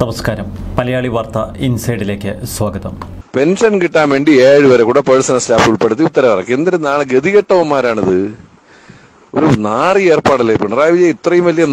നമസ്കാരം മലയാളി വാർത്ത ഇൻസൈഡിലേക്ക് സ്വാഗതം പെൻഷൻ കിട്ടാൻ വേണ്ടി ഏഴ് വരെ കൂടെ പേഴ്സണൽ സ്റ്റാഫ് ഉൾപ്പെടുത്തി ഉത്തരവിറക്കി എന്തിനു നാളെ ഗതികെട്ടവന്മാരാണിത് ഒരു നാറി ഏർപ്പാടല്ലേ പിണറായി വിജയൻ ഇത്രയും വലിയ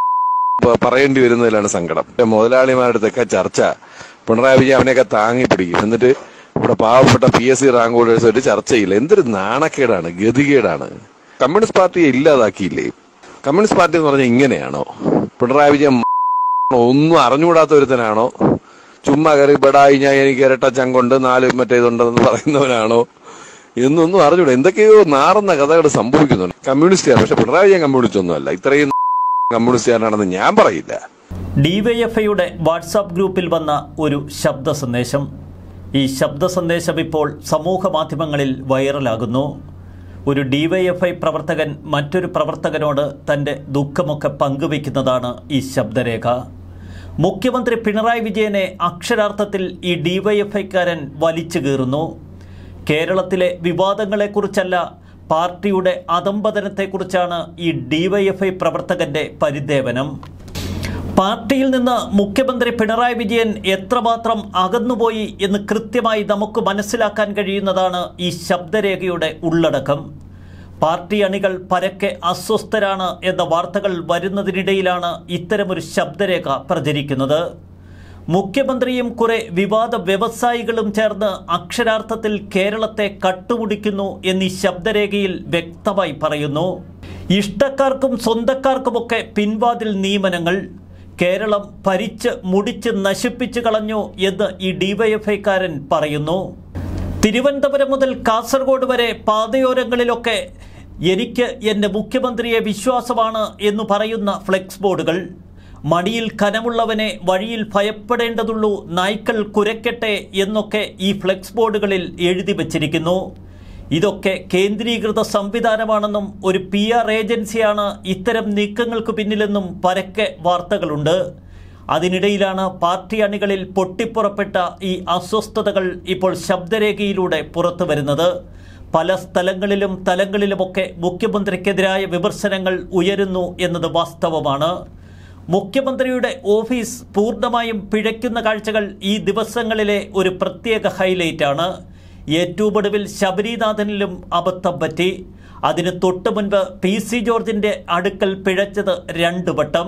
പ- പറയേണ്ടി വരുന്നതിലാണ് സങ്കടം മുതലാളിമാരുടെ അടുത്തൊക്കെ ചർച്ച പിണറായി വിജയൻ അവനെയൊക്കെ താങ്ങി പിടിക്കും എന്നിട്ട് ഇവിടെ പാവപ്പെട്ട പി എസ് സി റാങ്ക് ഹോൾഡേഴ്സായിട്ട് ചർച്ചയില്ല എന്തൊരു നാണക്കേടാണ് ഗതികേടാണ് കമ്മ്യൂണിസ്റ്റ് പാർട്ടിയെ ഇല്ലാതാക്കിയില്ലേ കമ്മ്യൂണിസ്റ്റ് പാർട്ടി എന്ന് പറഞ്ഞാൽ ഇങ്ങനെയാണോ പിണറായി വിജയൻ ഒന്നും അറിഞ്ഞുകൂടാത്ത ഒരുത്തനാണോ ചുമ്മാ കയറി ബടായി ഞാൻ എനിക്ക് ഇരട്ട ചങ്കൊണ്ട് നാല് മറ്റേതുണ്ടെന്ന് പറയുന്നവനാണോ എന്നൊന്നും അറിഞ്ഞൂടാ എന്തൊക്കെയോ നാറുന്ന കഥകൾ സംഭവിക്കുന്നുണ്ട് കമ്മ്യൂണിസ്റ്റുകാർ പക്ഷെ പിണറായി വിജയൻ കമ്മ്യൂണിസ്റ്റ് ഒന്നുമല്ല ഇത്രയും കമ്മ്യൂണിസ്റ്റുകാരനാണെന്ന് ഞാൻ പറയില്ല ഡിവൈഎഫ്ഐയുടെ വാട്സാപ്പ് ഗ്രൂപ്പിൽ വന്ന ഒരു ശബ്ദ സന്ദേശം ഈ ശബ്ദ സന്ദേശം ഇപ്പോൾ സമൂഹ മാധ്യമങ്ങളിൽ വൈറലാകുന്നു ഒരു ഡിവൈഎഫ്ഐ പ്രവർത്തകൻ മറ്റൊരു പ്രവർത്തകനോട് തൻ്റെ ദുഃഖമൊക്കെ പങ്കുവയ്ക്കുന്നതാണ് ഈ ശബ്ദരേഖ മുഖ്യമന്ത്രി പിണറായി വിജയനെ അക്ഷരാർത്ഥത്തിൽ ഈ ഡിവൈഎഫ്ഐക്കാരൻ വലിച്ചു കീറുന്നു കേരളത്തിലെ വിവാദങ്ങളെക്കുറിച്ചല്ല പാർട്ടിയുടെ അധംപതനത്തെക്കുറിച്ചാണ് ഈ ഡിവൈഎഫ്ഐ പ്രവർത്തകന്റെ പരിദേവനം പാർട്ടിയിൽ നിന്ന് മുഖ്യമന്ത്രി പിണറായി വിജയൻ എത്രമാത്രം അകന്നുപോയി എന്ന് കൃത്യമായി നമുക്ക് മനസ്സിലാക്കാൻ കഴിയുന്നതാണ് ഈ ശബ്ദരേഖയുടെ ഉള്ളടക്കം പാർട്ടി അണികൾ പരക്കെ അസ്വസ്ഥരാണ് എന്ന വാർത്തകൾ വരുന്നതിനിടയിലാണ് ഇത്തരമൊരു ശബ്ദരേഖ പ്രചരിക്കുന്നത് മുഖ്യമന്ത്രിയും കുറെ വിവാദ വ്യവസായികളും ചേർന്ന് അക്ഷരാർത്ഥത്തിൽ കേരളത്തെ കട്ടുമുടിക്കുന്നു എന്നീ ശബ്ദരേഖയിൽ വ്യക്തമായി പറയുന്നു ഇഷ്ടക്കാർക്കും സ്വന്തക്കാർക്കുമൊക്കെ പിൻവാതിൽ നിയമനങ്ങൾ കേരളം ഭരിച്ച് മുടിച്ച് നശിപ്പിച്ചു കളഞ്ഞു എന്ന് ഈ ഡിവൈഎഫ്ഐക്കാരൻ പറയുന്നു തിരുവനന്തപുരം മുതൽ കാസർഗോഡ് വരെ പാതയോരങ്ങളിലൊക്കെ എനിക്ക് എൻ്റെ മുഖ്യമന്ത്രിയെ വിശ്വാസമാണ് എന്ന് പറയുന്ന ഫ്ലെക്സ് ബോർഡുകൾ മടിയിൽ കനമുള്ളവനെ വഴിയിൽ ഭയപ്പെടേണ്ടതുള്ളൂ നായ്ക്കൾ കുരക്കട്ടെ എന്നൊക്കെ ഈ ഫ്ലെക്സ് ബോർഡുകളിൽ എഴുതി വച്ചിരിക്കുന്നു ഇതൊക്കെ കേന്ദ്രീകൃത സംവിധാനമാണെന്നും ഒരു പി ആർ ഏജൻസിയാണ് ഇത്തരം നീക്കങ്ങൾക്ക് പിന്നിലെന്നും പരക്കെ വാർത്തകളുണ്ട് അതിനിടയിലാണ് പാർട്ടി അണികളിൽ പൊട്ടിപ്പുറപ്പെട്ട ഈ അസ്വസ്ഥതകൾ ഇപ്പോൾ ശബ്ദരേഖയിലൂടെ പുറത്തു വരുന്നത് പല സ്ഥലങ്ങളിലും തലങ്ങളിലുമൊക്കെ മുഖ്യമന്ത്രിക്കെതിരായ വിമർശനങ്ങൾ ഉയരുന്നു എന്നത് വാസ്തവമാണ് മുഖ്യമന്ത്രിയുടെ ഓഫീസ് പൂർണ്ണമായും പിഴയ്ക്കുന്ന കാഴ്ചകൾ ഈ ദിവസങ്ങളിലെ ഒരു പ്രത്യേക ഹൈലൈറ്റാണ് ഏറ്റവും ഒടുവിൽ ശബരിനാഥനിലും അബദ്ധം പറ്റി അതിന് തൊട്ടു മുൻപ് പി സി ജോർജിന്റെ അടുക്കൽ പിഴച്ചത് രണ്ടു വട്ടം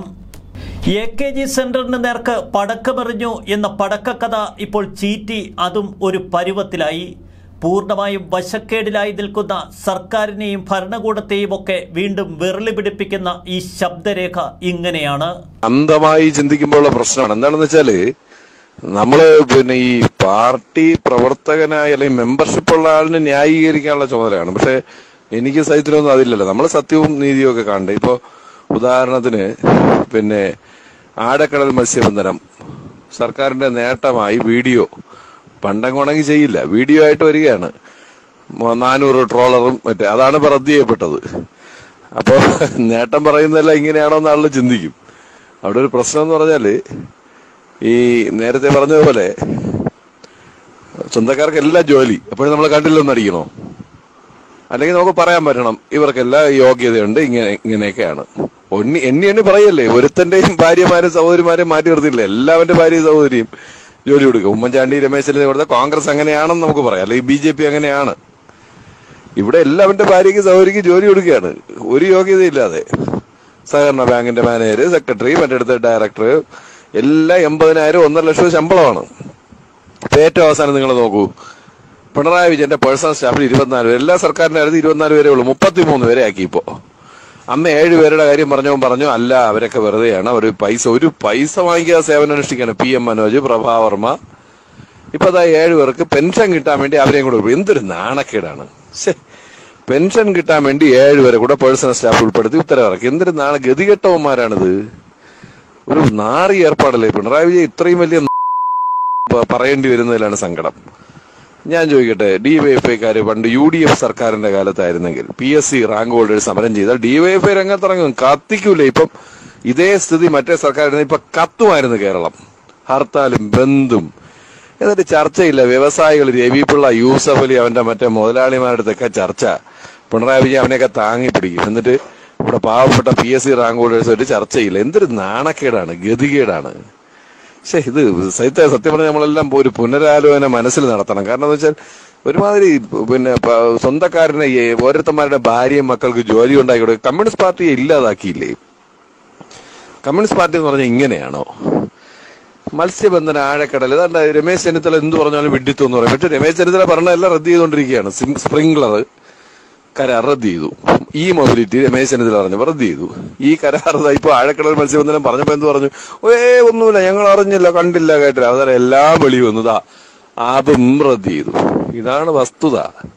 എ കെ ജി സെന്ററിന് നേർക്ക് പടക്കമെറിഞ്ഞു എന്ന പടക്കക്കഥ ഇപ്പോൾ ചീറ്റി അതും ഒരു പരുവത്തിലായി പൂർണ്ണമായും വശക്കേടിലായി നിൽക്കുന്ന സർക്കാരിനെയും ഭരണകൂടത്തെയും ഒക്കെ വീണ്ടും വിരളി പിടിപ്പിക്കുന്ന ഈ ശബ്ദരേഖ ഇങ്ങനെയാണ് അന്ധമായി ചിന്തിക്കുമ്പോഴുള്ള പ്രശ്നമാണ് എന്താണെന്ന് വെച്ചാല് നമ്മള് പിന്നെ ഈ പാർട്ടി പ്രവർത്തകനായ അല്ലെങ്കിൽ മെമ്പർഷിപ്പ് ഉള്ള ആളിന് ന്യായീകരിക്കാനുള്ള ചുമതലയാണ് പക്ഷെ എനിക്ക് സഹിത്തിലൊന്നും അതില്ലല്ലോ നമ്മൾ സത്യവും നീതിയും ഒക്കെ കാണണ്ടേ ഇപ്പൊ ഉദാഹരണത്തിന് പിന്നെ ആടക്കടൽ മത്സ്യബന്ധനം സർക്കാരിന്റെ നേട്ടമായി വീഡിയോ പണ്ടങ്ങുണങ്ങി ചെയ്യില്ല വീഡിയോ ആയിട്ട് വരികയാണ് മ- നാനൂറ് ട്രോളറും മറ്റേ അതാണ് ഇപ്പൊ റദ്ദ് ചെയ്യപ്പെട്ടത് അപ്പോ നേട്ടം പറയുന്നതല്ല ഇങ്ങനെയാണോ എന്ന് ആളുകൾ ചിന്തിക്കും അവിടെ ഒരു പ്രശ്നം എന്ന് പറഞ്ഞാല് ഈ നേരത്തെ പറഞ്ഞതുപോലെ സ്വന്തക്കാർക്ക് എല്ലാം ജോലി അപ്പോഴും നമ്മൾ കണ്ടില്ലെന്ന് അടിക്കണോ അല്ലെങ്കിൽ നമുക്ക് പറയാൻ പറ്റണം ഇവർക്കെല്ലാം യോഗ്യതയുണ്ട് ഇങ്ങനെ ഇങ്ങനെയൊക്കെയാണ് ഒന്നി എണ്ണി എണ്ണി പറയല്ലേ ഒരുത്തന്റെയും ഭാര്യമാരും സഹോദരിമാരെയും മാറ്റി നിർത്തിയില്ല എല്ലാവരുടെ ഭാര്യയും സഹോദരിയും ജോലി കൊടുക്കും ഉമ്മൻചാണ്ടി രമേശ് ചെന്നിത്തല കൊടുത്ത കോൺഗ്രസ് അങ്ങനെയാണെന്ന് നമുക്ക് പറയാം അല്ലെങ്കിൽ ബി ജെ പി അങ്ങനെയാണ് ഇവിടെ എല്ലാവരുടെ ഭാര്യയ്ക്ക് സഹോദരിക്ക് ജോലി കൊടുക്കുകയാണ് ഒരു യോഗ്യതയില്ലാതെ സഹകരണ ബാങ്കിന്റെ മാനേജർ സെക്രട്ടറി മറ്റടുത്ത ഡയറക്ടർ എല്ലാം എൺപതിനായിരം ഒന്നര ലക്ഷം ശമ്പളമാണ് ഇപ്പൊ ഏറ്റവും അവസാനം നിങ്ങൾ നോക്കൂ പിണറായി വിജയന്റെ പേഴ്സണൽ സ്റ്റാഫിൽ ഇരുപത്തിനാല് പേര് എല്ലാ സർക്കാരിന്റെ അടുത്ത് ഇരുപത്തിനാല് പേരേ ഉള്ളൂ മുപ്പത്തിമൂന്ന് പേരെ ആക്കി ഇപ്പോ അന്ന് ഏഴ് പേരുടെ കാര്യം പറഞ്ഞവൻ പറഞ്ഞു അല്ല അവരൊക്കെ വെറുതെയാണ് ഒരു പൈസ ഒരു പൈസ വാങ്ങിക്കാതെ സേവനം അനുഷ്ഠിക്കാണ് പി എം മനോജ് പ്രഭാവർമ്മ ഇപ്പൊ അതാ ഏഴ് പേർക്ക് പെൻഷൻ കിട്ടാൻ വേണ്ടി അവരെയും കൂടെ ഉൾപ്പെടുത്തി. എന്തൊരു നാണക്കേടാണ് ശ്ശെ. പെൻഷൻ കിട്ടാൻ വേണ്ടി ഏഴ് പേരെ കൂടെ പേഴ്സണൽ സ്റ്റാഫ് ഉൾപ്പെടുത്തി ഉത്തരവിറക്കി എന്തൊരു നാളെ ഗതികെട്ടവന്മാരാണിത് ഒരു നാറി ഏർപ്പാടല്ലേ പിണറായി വിജയൻ ഇത്രയും വലിയ പ- പറയേണ്ടി വരുന്നതിലാണ് സങ്കടം ഞാൻ ചോദിക്കട്ടെ ഡി വൈ എഫ് ഐക്കാര് പണ്ട് യു ഡി എഫ് സർക്കാരിന്റെ കാലത്തായിരുന്നെങ്കിൽ P S C rank holders സമരം ചെയ്താൽ ഡി വൈ എഫ് ഐ രംഗത്തിറങ്ങും കത്തിക്കൂലേ ഇപ്പം ഇതേ സ്ഥിതി മറ്റേ സർക്കാരിന് ഇപ്പൊ കത്തുമായിരുന്നു കേരളം ഹർത്താലും ബന്ധും എന്നിട്ട് ചർച്ചയില്ല വ്യവസായികൾ രവി പിള്ള യൂസഫ് അലി അവന്റെ മറ്റേ മുതലാളിമാരുടെ അടുത്തൊക്കെ ചർച്ച പിണറായി വിജയൻ അവനെയൊക്കെ താങ്ങി പിടിക്കും എന്നിട്ട് ഇവിടെ പാവപ്പെട്ട P S C rank holders ഒരു ചർച്ചയില്ല എന്തൊരു നാണക്കേടാണ് ഗതികേടാണ് പക്ഷേ ഇത് സഹിത സത്യം പറഞ്ഞാൽ നമ്മളെല്ലാം ഒരു പുനരാലോചന മനസ്സിൽ നടത്തണം കാരണം എന്ന് വെച്ചാൽ ഒരുമാതിരി പിന്നെ പ- സ്വന്തക്കാരനെ ഈ ഓരോരുത്തന്മാരുടെ ഭാര്യയും മക്കൾക്ക് ജോലി ഉണ്ടാക്കി കൊടുക്കുക കമ്മ്യൂണിസ്റ്റ് പാർട്ടിയെ ഇല്ലാതാക്കിയില്ലേ കമ്മ്യൂണിസ്റ്റ് പാർട്ടി എന്ന് പറഞ്ഞാൽ ഇങ്ങനെയാണോ മത്സ്യബന്ധന ആഴക്കടൽ അതാണ്ട് രമേശ് ചെന്നിത്തല എന്ത് പറഞ്ഞാലും വിഡിത്വം എന്ന് പറയും പക്ഷെ രമേശ് ചെന്നിത്തല പറഞ്ഞതെല്ലാം റദ്ദ് ചെയ്തുകൊണ്ടിരിക്കുകയാണ് സിം- സ്പ്രിംഗ്ലർ കരാർ റദ്ദ് ചെയ്തു ഈ മൊബിലിറ്റി രമേശ് ചെന്നിത്തല പറഞ്ഞു റദ്ദ് ചെയ്തു ഈ കരാർ ദാ ഇപ്പൊ ആഴക്കടൽ മത്സ്യബന്ധനം പറഞ്ഞപ്പോ എന്ത് പറഞ്ഞു ഏ ഒന്നുമില്ല ഞങ്ങൾ അറിഞ്ഞില്ല കണ്ടില്ല കേട്ടില്ല അതായത് എല്ലാം വെളി വന്നതാ അതും റദ്ദ് ചെയ്തു ഇതാണ് വസ്തുത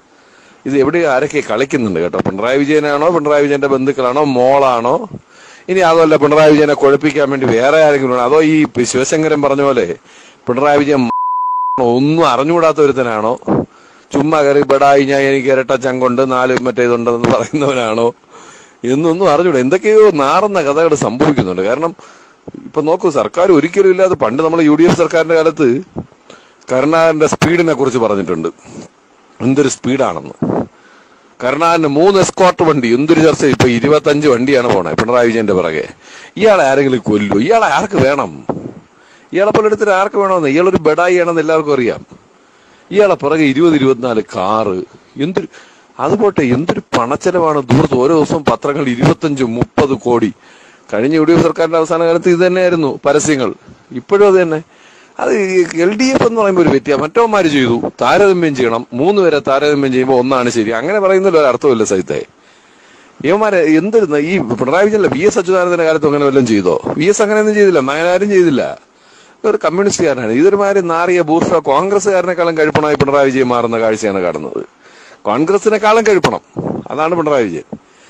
ഇത് എവിടെ ആരൊക്കെ കളിക്കുന്നുണ്ട് കേട്ടോ പിണറായി വിജയനാണോ പിണറായി വിജയന്റെ ബന്ധുക്കളാണോ മോളാണോ ഇനി അതല്ല പിണറായി വിജയനെ കുഴപ്പിക്കാൻ വേണ്ടി വേറെ ആരെങ്കിലും ആണോ അതോ ഈ ശിവശങ്കരൻ പറഞ്ഞ പോലെ പിണറായി വിജയൻ ഒന്നും അറിഞ്ഞുകൂടാത്ത ഒരുത്തനാണോ ചുമ്മാ കയറി ബെടായി ഞാൻ എനിക്ക് ഇരട്ട ചങ്കൊണ്ട് നാല് മറ്റേതുണ്ടെന്ന് പറയുന്നവനാണോ എന്നൊന്നും അറിഞ്ഞൂടാ എന്തൊക്കെയോ നാറുന്ന കഥകൾ സംഭവിക്കുന്നുണ്ട് കാരണം ഇപ്പൊ നോക്കൂ സർക്കാർ ഒരിക്കലും ഇല്ലാതെ പണ്ട് നമ്മൾ യു ഡി എഫ് സർക്കാരിന്റെ കാലത്ത് കരുണാകരന്റെ സ്പീഡിനെ കുറിച്ച് പറഞ്ഞിട്ടുണ്ട് എന്തൊരു സ്പീഡാണെന്ന് കരുണാകരന് മൂന്ന് എസ്കോർട്ട് വണ്ടി എന്തൊരു ചർച്ച ഇപ്പൊ ഇരുപത്തഞ്ച് വണ്ടിയാണ് പോണേ പിണറായി വിജയന്റെ പിറകെ ഇയാളെ ആരെങ്കിലും കൊല്ലു ഇയാളെ ആർക്ക് വേണം ഇയാളെ പോലെ എടുത്തിട്ട് ആർക്ക് വേണമെന്ന് ഇയാളൊരു ബെഡായി ആണെന്ന് എല്ലാവർക്കും അറിയാം ഇയാളെ പിറകെ ഇരുപത് ഇരുപത്തിനാല് കാറ് എന്തൊരു അതുപോട്ടെ എന്തൊരു പണച്ചെലവാണ് ദൂരത്ത് ഓരോ ദിവസവും പത്രങ്ങൾ ഇരുപത്തഞ്ച് മുപ്പത് കോടി കഴിഞ്ഞ യു ഡി എഫ് സർക്കാരിന്റെ അവസാന കാലത്ത് ഇത് തന്നെയായിരുന്നു പരസ്യങ്ങൾ ഇപ്പോഴും അത് തന്നെ അത് എൽ ഡി എഫ് എന്ന് പറയുമ്പോൾ ഒരു വ്യത്യാസം മറ്റവന്മാര് ചെയ്തു താരതമ്യം ചെയ്യണം മൂന്ന് പേരെ താരതമ്യം ചെയ്യുമ്പോൾ ഒന്നാണ് ശരി അങ്ങനെ പറയുന്നതിൽ ഒരു അർത്ഥമില്ല സഹിതേ ഇവന്മാരെ എന്തിരുന്ന ഈ പിണറായി വിജയൻ വി എസ് അച്യുതാനന്ദന്റെ കാലത്ത് അങ്ങനെ വല്ലതും ചെയ്തോ വി എസ് അങ്ങനെയൊന്നും ചെയ്തില്ല നയനാരും ചെയ്തില്ല ഒരു കമ്മ്യൂണിസ്റ്റുകാരനാണ് ഇതൊരുമാതിരി നാറിയ ബൂർഷ കോൺഗ്രസ്സുകാരനെക്കാളും കഴിപ്പണമായി പിണറായി വിജയൻ മാറുന്ന കാഴ്ചയാണ് കാണുന്നത് കോൺഗ്രസിനെക്കാളും കഴിപ്പണം അതാണ് പിണറായി വിജയൻ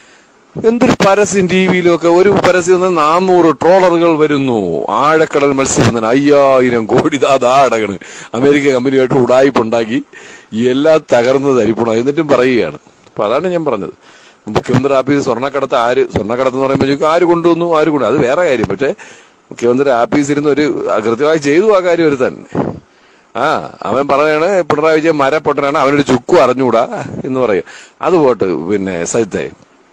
എന്തൊരു പരസ്യം ടി വിയിലൊക്കെ ഒരു പരസ്യം വന്ന് നാനൂറ് ട്രോളറുകൾ വരുന്നു ആഴക്കടൽ മത്സ്യബന്ധനം അയ്യായിരം കോടി അതാടകണ് അമേരിക്ക കമ്പനിയായിട്ട് ഉടായ്പുണ്ടാക്കി എല്ലാം തകർന്ന് തരിപ്പണം എന്നിട്ടും പറയുകയാണ് അപ്പൊ അതാണ് ഞാൻ പറഞ്ഞത് മുഖ്യമന്ത്രി ആഫീസ് സ്വർണ്ണക്കടത്ത് ആര് സ്വർണ്ണക്കടത്ത് എന്ന് പറയുമ്പോൾ ചോദിക്കും ആര് കൊണ്ടുവന്നു ആര് കൊണ്ടു അത് വേറെ കാര്യം പക്ഷെ മുഖ്യമന്ത്രി ആഫീസിൽ ഇരുന്ന് ഒരു കൃത്യമായി ചെയ്തു ആ കാര്യം ഒരു തന്നെ ആ അവൻ പറയാണ് പിണറായി വിജയൻ മരപ്പൊട്ടനാണ് അവനൊരു ചുക്കും അറിഞ്ഞൂടാ എന്ന് പറയും അത് പോട്ട് പിന്നെ സഹിത്തേ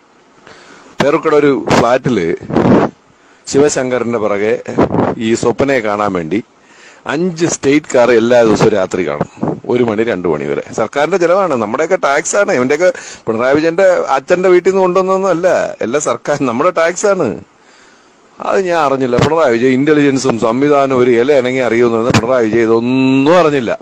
പേർക്കട ഒരു ഫ്ലാറ്റില് ശിവശങ്കറിന്റെ പിറകെ ഈ സ്വപ്നയെ കാണാൻ വേണ്ടി അഞ്ച് സ്റ്റേറ്റ് കാർ എല്ലാ ദിവസവും രാത്രി കാണും ഒരു മണി രണ്ടു മണി വരെ സർക്കാരിന്റെ ചെലവാണ് നമ്മുടെയൊക്കെ ടാക്സ് ആണ് ഇവന്റെയൊക്കെ പിണറായി വിജയന്റെ അച്ഛന്റെ വീട്ടിൽ നിന്ന് കൊണ്ടുവന്നൊന്നും അല്ല എല്ലാം സർക്കാർ നമ്മുടെ ടാക്സ് ആണ് അത് ഞാൻ അറിഞ്ഞില്ല പിണറായി വിജയൻ ഇന്റലിജൻസും സംവിധാനവും ഒരു ഇല ഇണങ്ങി അറിയുമെന്ന് പിണറായി വിജയൻ ഇതൊന്നും അറിഞ്ഞില്ല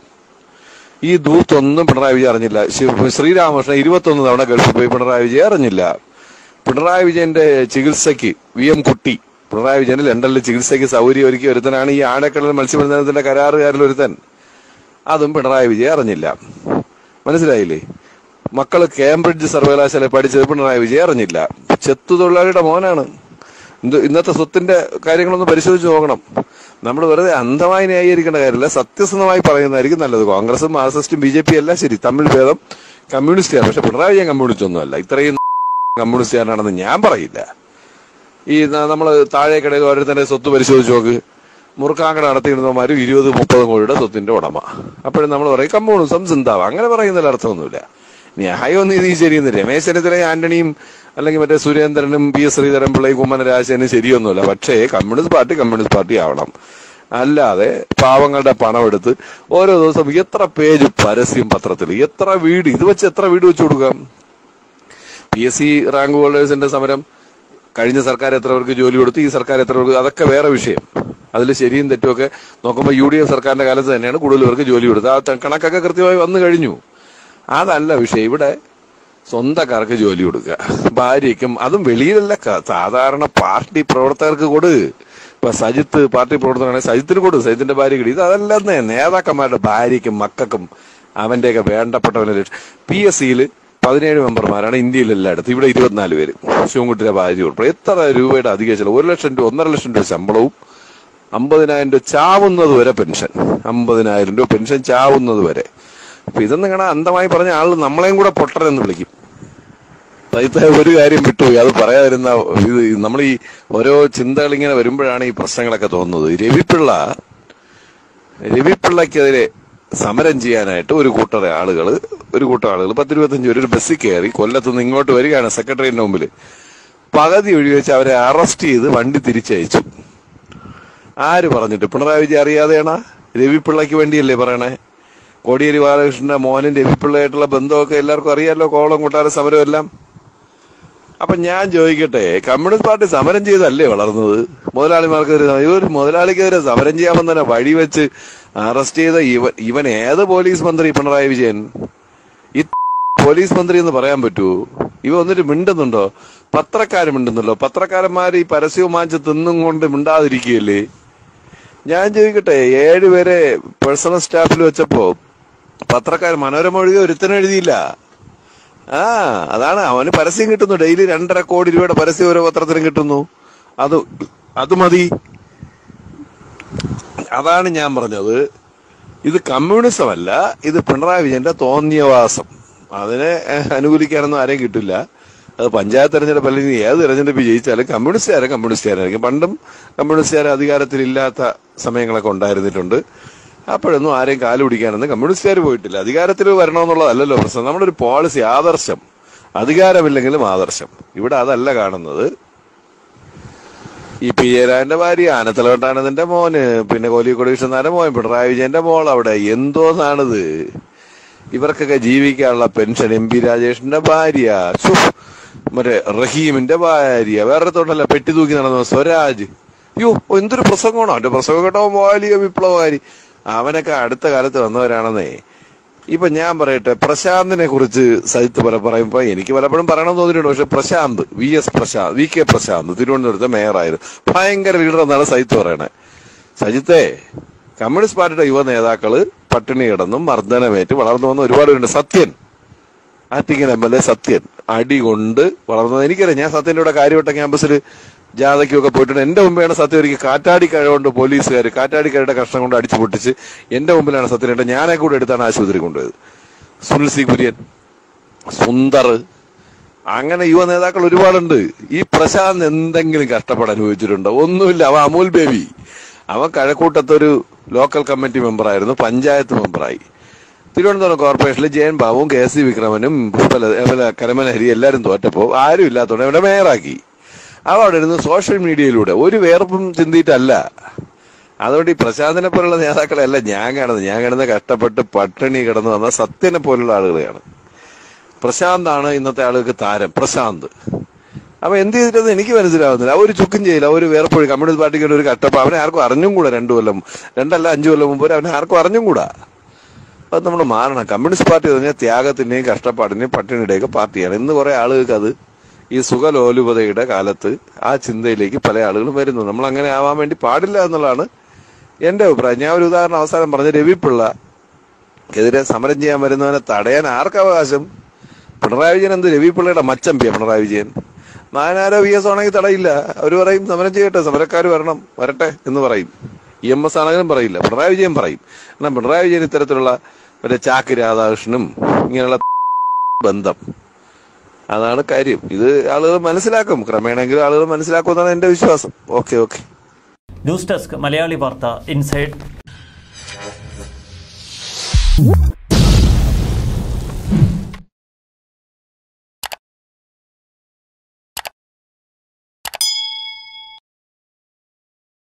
ഈ ദൂത്തൊന്നും പിണറായി വിജയൻ അറിഞ്ഞില്ല ശിവ- ശ്രീരാമകൃഷ്ണൻ ഇരുപത്തൊന്ന് തവണ ഗൾഫിൽ പോയി പിണറായി വിജയൻ അറിഞ്ഞില്ല പിണറായി വിജയന്റെ ചികിത്സയ്ക്ക് വി എം കുട്ടി പിണറായി വിജയന് ലണ്ടനിൽ ചികിത്സയ്ക്ക് സൗകര്യം ഒരുക്കി ഒരുത്തനാണ് ഈ ആഴക്കടൽ മത്സ്യബന്ധനത്തിന്റെ കരാറുകാരിൽ ഒരുത്തൻ അതും പിണറായി വിജയൻ അറിഞ്ഞില്ല മനസ്സിലായില്ലേ മക്കള് കേംബ്രിഡ്ജ് സർവകലാശാല പഠിച്ചത് പിണറായി വിജയൻ അറിഞ്ഞില്ല ചെത്തു തൊഴിലാളിയുടെ മോനാണ് ഇത് ഇന്നത്തെ സ്വത്തിന്റെ കാര്യങ്ങളൊന്ന് പരിശോധിച്ച് നോക്കണം നമ്മൾ വെറുതെ അന്ധമായി ന്യായീകരിക്കേണ്ട കാര്യമില്ല സത്യസന്ധമായി പറയുന്നതായിരിക്കും നല്ലത് കോൺഗ്രസും മാർക്സിസ്റ്റും ബി ജെ പി എല്ലാം ശരി തമ്മിൽ ഭേദം കമ്മ്യൂണിസ്റ്റാണ് പക്ഷെ പിണറായി വിജയൻ കമ്മ്യൂണിസ്റ്റ് ഒന്നുമല്ല ഇത്രയും കമ്മ്യൂണിസ്റ്റുകാരനാണെന്ന് ഞാൻ പറയില്ല ഈ നമ്മൾ താഴേക്കിടയിൽ ഓരോരുത്തരുടെ സ്വത്ത് പരിശോധിച്ച് നോക്ക് മുറുക്കാങ്കട നടത്തിയിരുന്നവന്മാരും ഇരുപത് മുപ്പത് കോടിയുടെ സ്വത്തിന്റെ ഉടമ അപ്പോഴും നമ്മൾ പറയും കമ്മ്യൂണിസം സിന്താവ് അങ്ങനെ പറയുന്നതിൽ അർത്ഥമൊന്നുമില്ല ന്യായം നീതി ശരിയെന്ന് രമേശ് ചെന്നിത്തലയും ആന്റണിയും അല്ലെങ്കിൽ മറ്റേ സുരേന്ദ്രനും പി എസ് ശ്രീധരൻ പിള്ളയും കുമ്മന രാജനും ശരിയൊന്നുമില്ല പക്ഷേ കമ്മ്യൂണിസ്റ്റ് പാർട്ടി കമ്മ്യൂണിസ്റ്റ് പാർട്ടി ആവണം അല്ലാതെ പാവങ്ങളുടെ പണം എടുത്ത് ഓരോ ദിവസം എത്ര പേജ് പരസ്യം പത്രത്തിൽ എത്ര വീട് ഇത് വെച്ച് എത്ര വീട് വെച്ച് കൊടുക്കാം പി എസ് സി റാങ്ക് ഹോൾഡേഴ്സിന്റെ സമരം കഴിഞ്ഞ സർക്കാർ എത്ര പേർക്ക് ജോലി കൊടുത്തു ഈ സർക്കാർ എത്ര പേർക്ക് അതൊക്കെ വേറെ വിഷയം അതിൽ ശരിയും തെറ്റും ഒക്കെ നോക്കുമ്പോൾ യു ഡി എഫ് സർക്കാരിന്റെ കാലത്ത് തന്നെയാണ് കൂടുതൽ പേർക്ക് ജോലി കൊടുത്തത് ആ ത- കണക്കൊക്കെ കൃത്യമായി വന്നു കഴിഞ്ഞു അതല്ല വിഷയം ഇവിടെ സ്വന്തക്കാർക്ക് ജോലി കൊടുക്കുക ഭാര്യയ്ക്കും അതും വെളിയിലല്ല ക- സാധാരണ പാർട്ടി പ്രവർത്തകർക്ക് കൊടു ഇപ്പൊ സജിത്ത് പാർട്ടി പ്രവർത്തകനാണെങ്കിൽ സജിത്തിന് കൊടു സജിത്തിന്റെ ഭാര്യ കിടി ഇത് അതല്ലെന്നേ നേതാക്കന്മാരുടെ ഭാര്യയ്ക്കും മക്കൾക്കും അവന്റെയൊക്കെ വേണ്ടപ്പെട്ടവനെ പി എസ് സിയിൽ പതിനേഴ് മെമ്പർമാരാണ് ഇന്ത്യയിൽ എല്ലായിടത്തും ഇവിടെ ഇരുപത്തിനാല് പേര് ശിവൻകുട്ടിയുടെ ഭാര്യ ഉൾപ്പെടെ എത്ര രൂപയുടെ അധിക ചെലവ് ഒരു ലക്ഷം രൂപ ഒന്നര ലക്ഷം രൂപ ശമ്പളവും അമ്പതിനായിരം രൂപ ചാവുന്നത് വരെ പെൻഷൻ അമ്പതിനായിരം രൂപ പെൻഷൻ ചാവുന്നത് വരെ അപ്പൊ ഇതൊന്നും കാണാൻ അന്ധമായി പറഞ്ഞ ആള് നമ്മളെയും കൂടെ പൊട്ടരെന്ന് വിളിക്കും സഹിത ഒരു കാര്യം വിട്ടുപോയി അത് പറയാതിരുന്ന ഇത് നമ്മൾ ഈ ഓരോ ചിന്തകൾ ഇങ്ങനെ വരുമ്പോഴാണ് ഈ പ്രശ്നങ്ങളൊക്കെ തോന്നുന്നത് രവിപിള്ള രവിപിള്ളക്കെതിരെ സമരം ചെയ്യാനായിട്ട് ഒരു കൂട്ടർ ആളുകൾ ഒരു കൂട്ടം ആളുകൾ പത്തിരുപത്തഞ്ച് പേര് ഒരു ബസ്സിൽ കയറി കൊല്ലത്തുനിന്ന് ഇങ്ങോട്ട് വരികയാണ് സെക്രട്ടറിയുടെ മുമ്പിൽ പകുതി ഒഴിവെച്ച് അവരെ അറസ്റ്റ് ചെയ്ത് വണ്ടി തിരിച്ചയച്ചു ആര് പറഞ്ഞിട്ട് പിണറായി വിജയൻ അറിയാതെയാണോ രവിപിള്ളയ്ക്ക് വേണ്ടിയല്ലേ പറയണേ കോടിയേരി ബാലകൃഷ്ണന്റെ മോനും രവിപിള്ളയായിട്ടുള്ള ബന്ധമൊക്കെ എല്ലാവർക്കും അറിയാലോ കോളം കൊട്ടാര സമരം എല്ലാം അപ്പൊ ഞാൻ ചോദിക്കട്ടെ കമ്മ്യൂണിസ്റ്റ് പാർട്ടി സമരം ചെയ്തല്ലേ വളർന്നത് മുതലാളിമാർക്കെതിരെ ഇവർ മുതലാളിക്കെതിരെ സമരം ചെയ്യാൻ വന്നതിനെ വഴിവെച്ച് അറസ്റ്റ് ചെയ്ത ഇവൻ ഇവൻ ഏത് പോലീസ് മന്ത്രി പിണറായി വിജയൻ ഈ പോലീസ് മന്ത്രി എന്ന് പറയാൻ പറ്റുമോ ഇവ വന്നിട്ട് മിണ്ടുന്നുണ്ടോ പത്രക്കാര് മിണ്ടുന്നുണ്ടോ പത്രക്കാരന്മാർ ഈ പരസ്യവും വാങ്ങിച്ച് തിന്നും കൊണ്ട് മിണ്ടാതിരിക്കുകയല്ലേ ഞാൻ ചോദിക്കട്ടെ ഏഴുപേരെ പേഴ്സണൽ സ്റ്റാഫിൽ വെച്ചപ്പോ പത്രക്കാർ മനോരമ ഒഴികെ ഒരുത്തനും എഴുതിയില്ല ആ അതാണ് അവന് പരസ്യം കിട്ടുന്നു ഡെയിലി രണ്ടര കോടി രൂപയുടെ പരസ്യം ഓരോ പത്രത്തിനും കിട്ടുന്നു അത് അത് മതി അതാണ് ഞാൻ പറഞ്ഞത് ഇത് കമ്മ്യൂണിസം അല്ല ഇത് പിണറായി വിജയന്റെ തോന്നിയവാസം അതിനെ ഏഹ്, അനുകൂലിക്കാനൊന്നും ആരെയും കിട്ടില്ല അത് പഞ്ചായത്ത് തെരഞ്ഞെടുപ്പ് അല്ലെങ്കിൽ ഏത് തെരഞ്ഞെടുപ്പ് ജയിച്ചാലും കമ്മ്യൂണിസ്റ്റുകാരെ കമ്മ്യൂണിസ്റ്റുകാരായിരിക്കും പണ്ടും കമ്മ്യൂണിസ്റ്റുകാർ അധികാരത്തിലില്ലാത്ത സമയങ്ങളൊക്കെ ഉണ്ടായിരുന്നിട്ടുണ്ട് അപ്പോഴൊന്നും ആരെയും കാല് പിടിക്കാനൊന്നും കമ്മ്യൂണിസ്റ്റുകാർ പോയിട്ടില്ല അധികാരത്തിൽ വരണമെന്നുള്ളതല്ലല്ലോ പ്രശ്നം നമ്മുടെ ഒരു പോളിസി ആദർശം അധികാരമില്ലെങ്കിലും ആദർശം ഇവിടെ അതല്ല കാണുന്നത് ഈ പി ജയരാജന്റെ ഭാര്യ ആനത്തലവട്ടാനന്ദന്റെ മോന് പിന്നെ കോലിക്കോട് കൃഷ്ണനാരുടെ മോൻ പിണറായി വിജയന്റെ മോൾ അവിടെ എന്തോന്നാണിത് ഇവർക്കൊക്കെ ജീവിക്കാനുള്ള പെൻഷൻ എം പി രാജേഷിന്റെ ഭാര്യ ശ്ശോ, മറ്റേ റഹീമിന്റെ ഭാര്യ വേറെ തൊട്ടല്ല പെട്ടി തൂക്കി നടന്ന സ്വരാജ് അയ്യോ എന്തൊരു പ്രസംഗമാണോ അവന്റെ പ്രസംഗം കേട്ടോ വലിയ വിപ്ലവകാരി അവനൊക്കെ അടുത്ത കാലത്ത് വന്നവരാണെന്നേ ഇപ്പൊ ഞാൻ പറയട്ടെ പ്രശാന്തിനെ കുറിച്ച് സജിത്ത് പല പറയുമ്പോ എനിക്ക് പലപ്പോഴും പറയണമെന്ന് തോന്നിയിട്ടുണ്ട് പക്ഷെ Prasanth V S Prasanth V K Prasanth തിരുവനന്തപുരത്തെ മേയറായിരുന്നു ഭയങ്കര ലീഡർ എന്നാണ് സജിത്ത് പറയണേ സജിത്തെ കമ്മ്യൂണിസ്റ്റ് പാർട്ടിയുടെ യുവ നേതാക്കള് പട്ടിണി കിടന്നും മർദ്ദനമേറ്റ് വളർന്നു വന്ന ഒരുപാട് പേരുണ്ട് Sathyan Attingal M L A Sathyan അടി കൊണ്ട് വളർന്നത് എനിക്കറിയാം ഞാൻ സത്യന്റെ കൂടെ കാര്യവട്ട ക്യാമ്പസിൽ ജാഥയ്ക്കൊക്കെ പോയിട്ടുണ്ട് എന്റെ മുമ്പാണ് സത്യം ഒരിക്കൽ കാറ്റാടി കഴ കൊണ്ട് പോലീസുകാർ കാറ്റാടി കഴയുടെ കഷ്ണം കൊണ്ട് അടിച്ചു പൊട്ടിച്ച് എന്റെ മുമ്പിലാണ് സത്യം ഇട്ടത്. ഞാനെ കൂടെ എടുത്താണ് ആശുപത്രി കൊണ്ടുപോയത് സുനിൽ സി കുര്യൻ സുന്ദർ അങ്ങനെ യുവ നേതാക്കൾ ഒരുപാടുണ്ട് ഈ പ്രശാന്ത് എന്തെങ്കിലും കഷ്ടപ്പാട് അനുഭവിച്ചിട്ടുണ്ടോ ഒന്നുമില്ല അവൻ അമൂൽ ബേബി അവൻ കഴക്കൂട്ടത്തൊരു ലോക്കൽ കമ്മിറ്റി മെമ്പറായിരുന്നു പഞ്ചായത്ത് മെമ്പറായി തിരുവനന്തപുരം കോർപ്പറേഷനിൽ ജയൻ ബാബുവും കെ സി വിക്രമനും പുഷ്പല അതുപോലെ കരമനഹരി എല്ലാവരും തോറ്റപ്പോ ആരും ഇല്ലാത്തതുകൊണ്ട് ഇവിടെ മേയറാക്കി അവ അവിടെ ഇരുന്ന് സോഷ്യൽ മീഡിയയിലൂടെ ഒരു വേർപ്പും ചിന്തിയിട്ടല്ല അതുകൊണ്ട് ഈ പ്രശാന്തിനെ പോലുള്ള നേതാക്കളെയല്ല ഞാൻ കാണുന്നത് ഞാൻ കാണുന്നത് കഷ്ടപ്പെട്ട് പട്ടിണി കിടന്നു വന്ന സത്യനെ പോലുള്ള ആളുകളെയാണ് പ്രശാന്താണ് ഇന്നത്തെ ആളുകൾക്ക് താരം പ്രശാന്ത് അപ്പൊ എന്ത് ചെയ്തിട്ടെന്ന് എനിക്ക് മനസ്സിലാവുന്നില്ല ആ ഒരു ചുക്കും ചെയ്യില്ല ആ ഒരു വേർപ്പൊഴി കമ്മ്യൂണിസ്റ്റ് പാർട്ടിക്ക് ഒരു കട്ടപ്പ അവനെ ആർക്കും അറിഞ്ഞും കൂടാ രണ്ടു കൊല്ലം രണ്ടല്ല അഞ്ചു കൊല്ലം മുമ്പ് വരെ അവനെ ആർക്കും അറിഞ്ഞും കൂടാ അത് നമ്മൾ മാറണം കമ്മ്യൂണിസ്റ്റ് പാർട്ടി എന്ന് പറഞ്ഞാൽ ത്യാഗത്തിന്റെയും കഷ്ടപ്പാടിന്റെയും പട്ടിണിയുടെയൊക്കെ പാർട്ടിയാണ് ഇന്ന് കുറെ ആളുകൾക്ക് അത് ഈ സുഖലോലുപതയുടെ കാലത്ത് ആ ചിന്തയിലേക്ക് പല ആളുകളും വരുന്നു നമ്മൾ അങ്ങനെ ആവാൻ വേണ്ടി പാടില്ല എന്നുള്ളതാണ് എന്റെ അഭിപ്രായം ഞാൻ ഒരു ഉദാഹരണം അവസാനം പറഞ്ഞ രവിപിള്ള എതിരെ സമരം ചെയ്യാൻ വരുന്നവനെ തടയാൻ ആർക്ക് അവകാശം പിണറായി വിജയൻ എന്ത് രവിപിള്ളയുടെ മച്ചമ്പിയ പിണറായി വിജയൻ നായനാരോ വി എസ് ആണെങ്കിൽ തടയില്ല അവർ പറയും സമരം ചെയ്യട്ടെ സമരക്കാർ വരണം വരട്ടെ എന്ന് പറയും ഇ എം എസ് ആണെങ്കിലും പറയില്ല പിണറായി വിജയൻ പറയും എന്നാൽ പിണറായി വിജയൻ ഇത്തരത്തിലുള്ള മറ്റേ ചാക്ക് രാധാകൃഷ്ണനും ഇങ്ങനെയുള്ള ബന്ധം അതാണ് കാര്യം ഇത് ആളുകൾ മനസ്സിലാക്കും ക്രമേണെങ്കിലും ആളുകൾ മനസ്സിലാക്കുമെന്നാണ് എന്റെ വിശ്വാസം okay okay news desk Malayali വാർത്ത ഇൻസൈഡ്